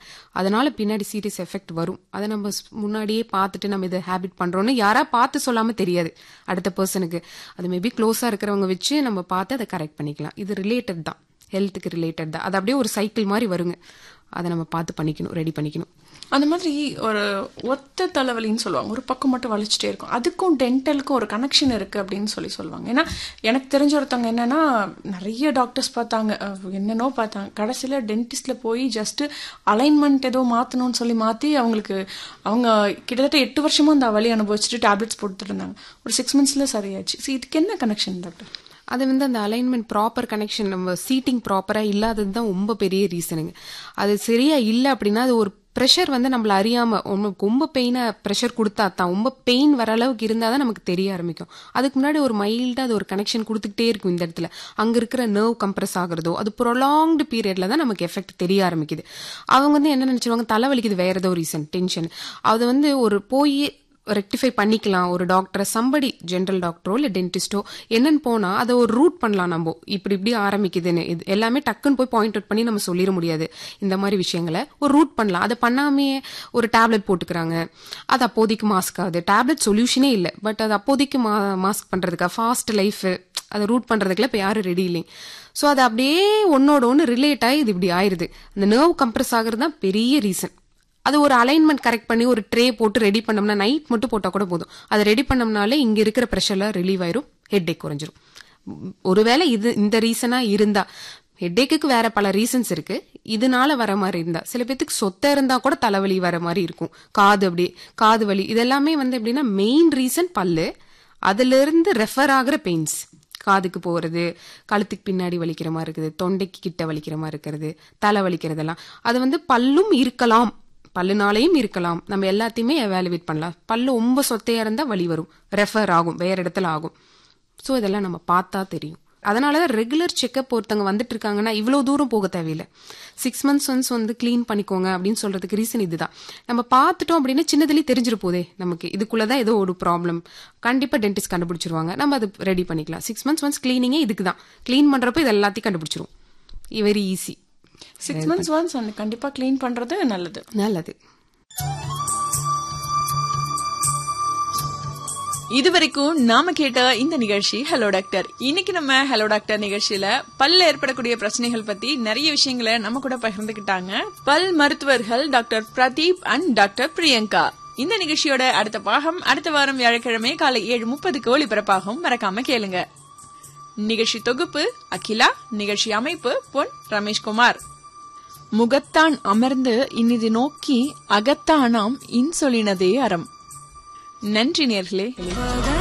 அதனால பின்னாடி serious effect வரும் அதை நம்ம ஸ்- முன்னாடியே பார்த்துட்டு நம்ம இதை ஹேபிட் பண்றோம்னு யாரா பார்த்து சொல்லாம தெரியாது அடுத்த பர்சனுக்கு அது மேபி க்ளோஸா இருக்கிறவங்க வச்சு நம்ம பார்த்து அதை கரெக்ட் பண்ணிக்கலாம் இது ரிலேட்டட் தான் ஹெல்த்துக்கு ரிலேட்டட் தான் அது அப்படியே ஒரு சைக்கிள் மாதிரி வருங்க அதை நம்ம பார்த்து பண்ணிக்கணும் ரெடி பண்ணிக்கணும் அந்த மாதிரி ஒரு ஒத்த தலைவலின்னு சொல்லுவாங்க ஒரு பக்கம் மட்டும் வலிச்சுட்டே இருக்கும் அதுக்கும் டென்டலுக்கும் ஒரு கனெக்ஷன் இருக்கு அப்படின்னு சொல்லி சொல்லுவாங்க ஏன்னா எனக்கு தெரிஞ்ச ஒருத்தவங்க என்னன்னா நிறைய டாக்டர்ஸ் பார்த்தாங்க அஹ் என்னென்னோ பார்த்தாங்க கடைசியில டென்டிஸ்ட்ல போய் ஜஸ்ட் அலைன்மெண்ட் ஏதோ மாத்தணும்னு சொல்லி மாத்தி அவங்களுக்கு அவங்க கிட்டத்தட்ட எட்டு வருஷமா அந்த வலி அனுபவிச்சுட்டு டேப்லெட்ஸ் போட்டுட்டு இருந்தாங்க ஒரு சிக்ஸ் மந்த்ஸ்ல சரியாச்சு See, இதுக்கு என்ன கனெக்ஷன் டாக்டர் அது வந்து அந்த அலைன்மெண்ட் ப்ராப்பர் கனெக்ஷன் நம்ம சீட்டிங் ப்ராப்பரா இல்லாதது தான் ரொம்ப பெரிய ரீசனுங்க அது சரியா இல்லை அப்படின்னா அது ஒரு ப்ரெஷர் வந்து நம்மள அறியாம உங்களுக்கு ரொம்ப பெயினை ப்ரெஷர் கொடுத்தா தான் ரொம்ப பெயின் வர அளவுக்கு இருந்தால் தான் நமக்கு தெரிய ஆரம்பிக்கும் அதுக்கு முன்னாடி ஒரு மைல்டா அது ஒரு கனெக்ஷன் கொடுத்துக்கிட்டே இருக்கும் இந்த இடத்துல அங்க இருக்கிற நர்வ் கம்ப்ரஸ் ஆகுறதோ அது ப்ரொலாங்டு பீரியட்ல தான் நமக்கு எஃபெக்ட் தெரிய ஆரம்பிக்குது அவங்க வந்து என்ன நினைச்சிருவாங்க தலைவலிக்குது வேற ஏதோ ரீசன் டென்ஷன் அது வந்து ஒரு போய் ரெக்டிஃபை பண்ணிக்கலாம் ஒரு டாக்டரை சம்படி ஜென்ரல் டாக்டரோ இல்லை டென்டிஸ்டோ என்னன்னு போனா அதை ஒரு ரூட் பண்ணலாம் நம்ம இப்படி இப்படி ஆரம்பிக்குதுன்னு இது எல்லாமே டக்குன்னு போய் பாயிண்ட் அவுட் பண்ணி நம்ம சொல்லிட முடியாது இந்த மாதிரி விஷயங்களை ஒரு ரூட் பண்ணலாம் அதை பண்ணாமையே ஒரு டேப்லெட் போட்டுக்கிறாங்க அது அப்போதைக்கு மாஸ்க் ஆகுது டேப்லெட் சொல்யூஷனே இல்லை பட் அது அப்போதைக்கு மா மாஸ்க் பண்றதுக்கா ஃபாஸ்ட் லைஃப் அதை ரூட் பண்றதுக்குள்ள இப்போ யாரும் ரெடி இல்லைங்க ஸோ அது அப்படியே ஒன்னோட ஒன்று ரிலேட் ஆகி இது இப்படி ஆயிருது அந்த நர்வ் கம்ப்ரஸ் ஆகுறது தான் பெரிய ரீசன் அது ஒரு அலைன்மெண்ட் கரெக்ட் பண்ணி ஒரு ட்ரே போட்டு ரெடி பண்ணோம்னா நைட் மட்டும் போட்டா கூட போதும் அதை ரெடி பண்ணோம்னாலே இங்க இருக்கிற ப்ரெஷர்ல ரிலீவ் ஆயிரும் ஹெட் ஏக் குறைஞ்சிரும் உம், ஒருவேளை இது இந்த ரீசனா இருந்தா ஹெட்டேக்கு வேற பல ரீசன்ஸ் இருக்கு இதனால வர மாதிரி இருந்தா சில பேத்துக்கு சொத்த இருந்தா கூட தலைவலி வர மாதிரி இருக்கும் காது அப்படி காது வலி இதெல்லாமே வந்து எப்படின்னா மெயின் ரீசன் பல்லு அதுல இருந்து ரெஃபர் ஆகுற பெயின்ஸ் காதுக்கு போறது கழுத்துக்கு பின்னாடி வலிக்கிற மாதிரி இருக்குது தொண்டைக்கு கிட்ட வலிக்கிற மாதிரி இருக்கிறது தலை வலிக்கிறதெல்லாம் அது வந்து பல்லும் இருக்கலாம் பல்லுனாலையும் இருக்கலாம் நம்ம எல்லாத்தையுமே எவாலுவேட் பண்ணலாம் பல்லு ரொம்ப சொத்தையா இருந்தா வலி வரும் ரெஃபர் ஆகும் வேற இடத்துல ஆகும் ஸோ இதெல்லாம் நம்ம பார்த்தா தெரியும் அதனால தான் ரெகுலர் செக்கப் ஒருத்தவங்க வந்துட்டு இருக்காங்கன்னா இவ்வளோ தூரம் போக தேவையில்லை சிக்ஸ் மந்த்ஸ் ஒன்ஸ் வந்து க்ளீன் பண்ணிக்கோங்க அப்படின்னு சொல்றதுக்கு ரீசன் இதுதான் நம்ம பார்த்துட்டோம் அப்படின்னா சின்னதுலேயே தெரிஞ்சிரு போதே நமக்கு இதுக்குள்ள தான் ஏதோ ஒரு ப்ராப்ளம் கண்டிப்பாக டென்டிஸ்ட் கண்டுபிடிச்சிருவாங்க நம்ம அது ரெடி பண்ணிக்கலாம் சிக்ஸ் மந்த்ஸ் ஒன்ஸ் க்ளீனிங்கே இதுக்கு தான் க்ளீன் பண்ணுறப்ப இது எல்லாத்தையும் கண்டுபிடிச்சிரும் very easy six months once அந்த கண்டிப்பா க்ளீன் பண்றது நல்லது நல்லது இதுவரைக்கும் நாம கேட்ட இந்த நிகழ்ச்சி ஹலோ டாக்டர் இன்னைக்கு நம்ம ஹலோ டாக்டர் நிகழ்ச்சியில பல்ல ஏற்படக்கூடிய பிரச்சனைகள் பத்தி நிறைய விஷயங்களை நம்ம கூட பகிர்ந்துக்கிட்டாங்க பல் மருத்துவர்கள் doctor Pradeep and doctor Priyanka இந்த நிகழ்ச்சியோட அடுத்த பாகம் அடுத்த வாரம் வியாழக்கிழமை காலை ஏழு முப்பதுக்கு ஒளிபரப்பாகும் மறக்காம கேளுங்க நிகழ்ச்சி தொகுப்பு அகிலா நிகழ்ச்சி அமைப்பு பொன் ரமேஷ்குமார் முகத்தான் அமர்ந்து இனிது நோக்கி அகத்தானாம் இன்சொலினதே அறம் நன்றி நேர்களே